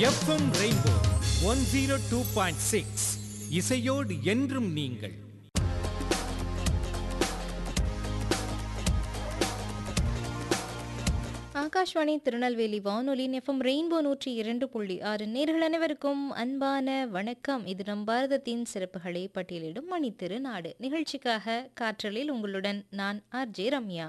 FM Rainbow one zero two point six இசையோடு என்றும் நீங்கள் ஆகாஷ்வாணி திருநெல்வேலி வானொலியின் எஃப்எம் ரெயின்போ நூற்றி இரண்டு புள்ளி ஆறு நேர்கள் அனைவருக்கும் அன்பான வணக்கம் இது நம் பாரதத்தின் சிறப்புகளை பட்டியலிடும் மணித்திரு நாடு நிகழ்ச்சிக்காக காற்றலில் உங்களுடன் நான் ஆர்ஜே ரம்யா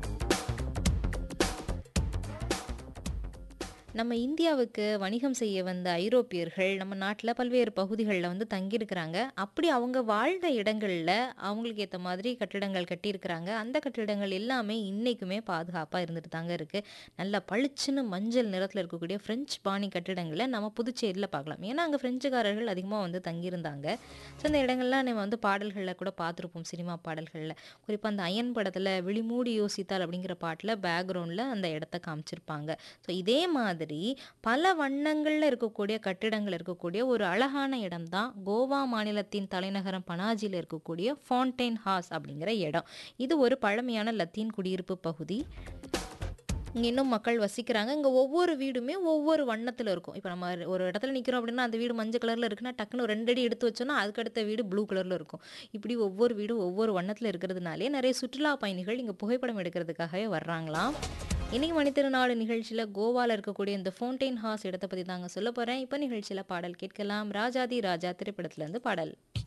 நம்ம இந்தியாவுக்கு வணிகம் செய்ய வந்த ஐரோப்பியர்கள் நம்ம நாட்டில் பல்வேறு பகுதிகளில் வந்து தங்கியிருக்கிறாங்க அப்படி அவங்க வாழ்ந்த இடங்களில் அவங்களுக்கு ஏற்ற மாதிரி கட்டிடங்கள் கட்டியிருக்கிறாங்க அந்த கட்டிடங்கள் எல்லாமே இன்றைக்குமே பாதுகாப்பாக இருந்துட்டு தாங்க இருக்குது நல்ல பளிச்சுன்னு மஞ்சள் நிறத்தில் இருக்கக்கூடிய ஃப்ரெஞ்ச் பாணி கட்டிடங்களை நம்ம புதுச்சேரியில் பார்க்கலாம் ஏன்னா அங்கே ஃப்ரெஞ்சுக்காரர்கள் அதிகமாக வந்து தங்கியிருந்தாங்க ஸோ இந்த இடங்கள்லாம் நம்ம வந்து பாடல்களில் கூட பார்த்துருப்போம் சினிமா பாடல்களில் குறிப்பாக அந்த அயன் படத்தில் விழிமூடி யோசித்தால் அப்படிங்கிற பாட்டில் பேக்ரவுண்டில் அந்த இடத்த காமிச்சிருப்பாங்க ஸோ இதே மாதிரி பல வண்ணங்களில் இருக்கக்கூடிய கட்டிடங்கள் இருக்கக்கூடிய ஒரு அழகான இடம் தான் கோவா மாநிலத்தின் தலைநகரம் பனாஜியில் இருக்கக்கூடிய ஃபவுண்டைன் ஹாஸ் அப்படிங்கிற இடம் இது ஒரு பழமையான லத்தீன் குடியிருப்பு பகுதி இங்கே இன்னும் மக்கள் வசிக்கிறாங்க இங்கே ஒவ்வொரு வீடுமே ஒவ்வொரு வண்ணத்தில் இருக்கும் இப்போ நம்ம ஒரு இடத்துல நிற்கிறோம் அப்படின்னா அந்த வீடு மஞ்சள் கலரில் இருக்குன்னா டக்குன்னு ஒரு ரெண்டு அடி எடுத்து வச்சோன்னா அதுக்கடுத்த வீடு ப்ளூ கலரில் இருக்கும் இப்படி ஒவ்வொரு வீடும் ஒவ்வொரு வண்ணத்தில் இருக்கிறதுனாலே நிறைய சுற்றுலா பயணிகள் இங்கே புகைப்படம் எடுக்கிறதுக்காகவே வர்றாங்களாம் இன்னைக்கு மணித்திருநாடு நிகழ்ச்சியில் கோவாவில் இருக்கக்கூடிய இந்த ஃபவுண்டைன் ஹாஸ் இடத்தை பற்றி தாங்க சொல்ல போகிறேன் இப்போ நிகழ்ச்சியில் பாடல் கேட்கலாம் ராஜாதி ராஜா திரைப்படத்துலேருந்து பாடல்